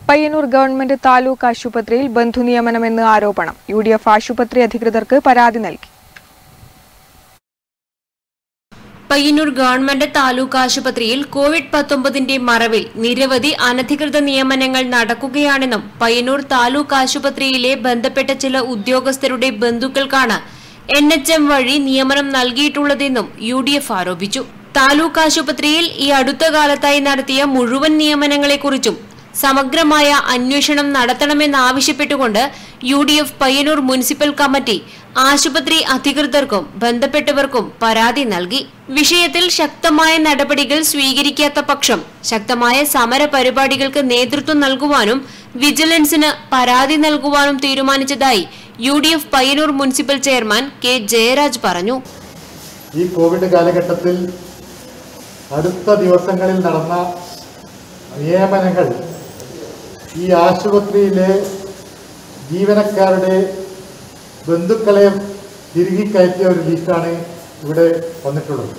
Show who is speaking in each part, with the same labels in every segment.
Speaker 1: Payyanur government taluk ആശുപത്രിയിൽ ബന്ധുനിയമനമെന്ന് ആരോപണം U D F ആശുപത്രി അധികൃതർക്ക് പരാതി നൽകി
Speaker 2: പയ്യന്നൂർ ഗവൺമെന്റ് താലൂക്ക് ആശുപത്രിയിൽ കോവിഡ് പത്തൊമ്പതിന്റെ മറവിൽ നിരവധി അനധികൃത നിയമനങ്ങൾ നടക്കുകയാണെന്നും പയ്യന്നൂർ താലൂക്ക് ആശുപത്രിയിലെ ബന്ധപ്പെട്ട ചില ഉദ്യോഗസ്ഥരുടെ ബന്ധുക്കൾക്കാണ് എൻ എച്ച് എം വഴി നിയമനം നൽകിയിട്ടുള്ളതെന്നും യു ഡി എഫ് ആരോപിച്ചു താലൂക്ക് ആശുപത്രിയിൽ ഈ അടുത്ത കാലത്തായി നടത്തിയ മുഴുവൻ നിയമനങ്ങളെക്കുറിച്ചും സമഗ്രമായ അന്വേഷണം നടത്തണമെന്നാവശ്യപ്പെട്ടുകൊണ്ട് U D F Payyanur municipal committee ആശുപത്രി അധികൃതർക്കും ബന്ധപ്പെട്ടവർക്കും പരാതി നൽകി വിഷയത്തിൽ ശക്തമായ നടപടികൾ സ്വീകരിക്കാത്ത പക്ഷം ശക്തമായ സമര പരിപാടികൾക്ക് നേതൃത്വം നൽകുവാനും വിജിലൻസിന് പരാതി നൽകുവാനും തീരുമാനിച്ചതായി U D F Payyanur municipal chairman K Jayaraj പറഞ്ഞു
Speaker 3: ഈ കോവിഡ് കാലഘട്ടത്തിൽ അടുത്ത ദിവസങ്ങളിൽ നടന്ന നിയമനങ്ങൾ ഈ ആശുപത്രിയിലെ ജീവനക്കാരുടെ ബന്ധുക്കളെ തിരികെ കയറ്റിയ ഒരു ലിസ്റ്റാണ് ഇവിടെ വന്നിട്ടുള്ളത്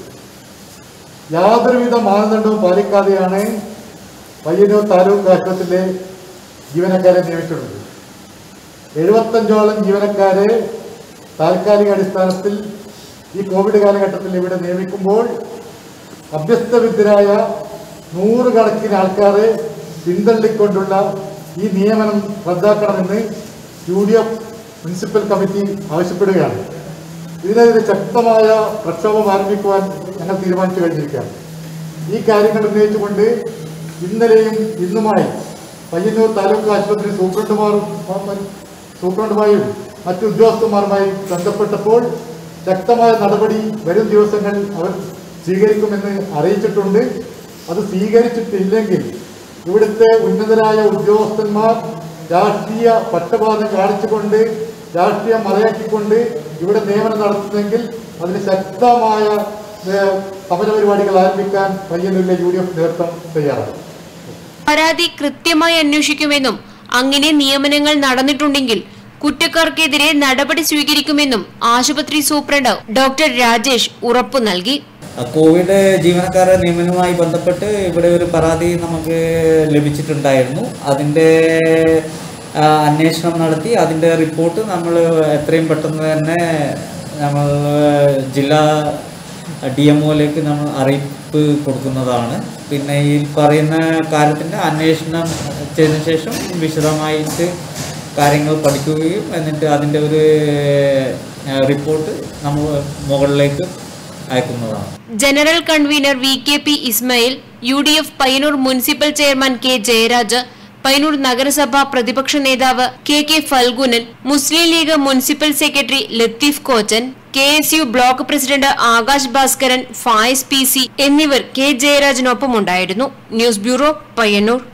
Speaker 3: യാതൊരുവിധ മാനദണ്ഡവും പാലിക്കാതെയാണ് പയ്യന്നൂർ താലൂക്ക് ആശുപത്രിയിലെ ജീവനക്കാരെ നിയമിച്ചിട്ടുള്ളത് എഴുപത്തഞ്ചോളം ജീവനക്കാരെ താൽക്കാലിക അടിസ്ഥാനത്തിൽ ഈ കോവിഡ് കാലഘട്ടത്തിൽ ഇവിടെ നിയമിക്കുമ്പോൾ അഭ്യസ്തവിദ്യരായ നൂറുകണക്കിന് ആൾക്കാരെ പിന്തള്ളിക്കൊണ്ടുള്ള ഈ നിയമനം റദ്ദാക്കണമെന്ന് U D F municipal committee ആവശ്യപ്പെടുകയാണ് ഇതിനെതിരെ ശക്തമായ പ്രക്ഷോഭം ആരംഭിക്കുവാൻ ഞങ്ങൾ തീരുമാനിച്ചു കഴിഞ്ഞിരിക്കുകയാണ് ഈ കാര്യങ്ങൾ ഉന്നയിച്ചുകൊണ്ട് ഇന്നലെയും ഇന്നുമായി പയ്യന്നൂർ താലൂക്ക് ആശുപത്രി സൂപ്രണ്ടുമാറും സൂപ്രണ്ടുമായും മറ്റു ഉദ്യോഗസ്ഥന്മാരുമായി ബന്ധപ്പെട്ടപ്പോൾ ശക്തമായ നടപടി വരും ദിവസങ്ങൾ അവർ സ്വീകരിക്കുമെന്ന് അറിയിച്ചിട്ടുണ്ട് അത് സ്വീകരിച്ചിട്ടില്ലെങ്കിൽ ഇവിടുത്തെ ഉന്നതരായ ഉദ്യോഗസ്ഥന്മാർ രാഷ്ട്രീയ പക്ഷപാതം കാണിച്ചുകൊണ്ട് രാഷ്ട്രീയം മറയാക്കിക്കൊണ്ട് ഇവിടെ നിയമനം നടത്തുന്നെങ്കിൽ അതിന് ശക്തമായ ഏഹ്, സമരപരിപാടികൾ ആരംഭിക്കാൻ പയ്യന്നൂരിലെ യു ഡി എഫ് നേതൃത്വം തയ്യാറാണ്
Speaker 2: പരാതി കൃത്യമായി അന്വേഷിക്കുമെന്നും അങ്ങനെ നിയമനങ്ങൾ നടന്നിട്ടുണ്ടെങ്കിൽ കുറ്റക്കാർക്കെതിരെ നടപടി സ്വീകരിക്കുമെന്നും ആശുപത്രി സൂപ്രണ്ട് ഡോക്ടർ രാജേഷ് ഉറപ്പു നൽകി
Speaker 4: കോവിഡ് ജീവനക്കാരുടെ നിയമനവുമായി ബന്ധപ്പെട്ട് ഇവിടെ ഒരു പരാതി നമുക്ക് ലഭിച്ചിട്ടുണ്ടായിരുന്നു അതിൻ്റെ ആ, അന്വേഷണം നടത്തി അതിൻ്റെ റിപ്പോർട്ട് നമ്മൾ എത്രയും പെട്ടെന്ന് തന്നെ നമ്മൾ ജില്ലാ ഡി എം ഒയിലേക്ക് നമ്മൾ അറിയിപ്പ് കൊടുക്കുന്നതാണ് പിന്നെ ഈ പറയുന്ന കാര്യത്തിൻ്റെ അന്വേഷണം ചെയ്തതിന് ശേഷം വിശദമായിട്ട് കാര്യങ്ങൾ പഠിക്കുകയും എന്നിട്ട് അതിൻ്റെ ഒരു റിപ്പോർട്ട് നമ്മൾ മുകളിലേക്ക് അയക്കുന്നതാണ്
Speaker 2: general convener V K P Ismail U D F Payyanur municipal chairman K Jayaraj Payyanur നഗരസഭ പ്രതിപക്ഷ നേതാവ് K K Phalgunan Muslim League municipal secretary Latheef Kochan K S U block president Akash Bhaskaran Fayis P C എന്നിവർ കെ ജയരാജിനൊപ്പമുണ്ടായിരുന്നു ന്യൂസ് ബ്യൂറോ പയ്യന്നൂർ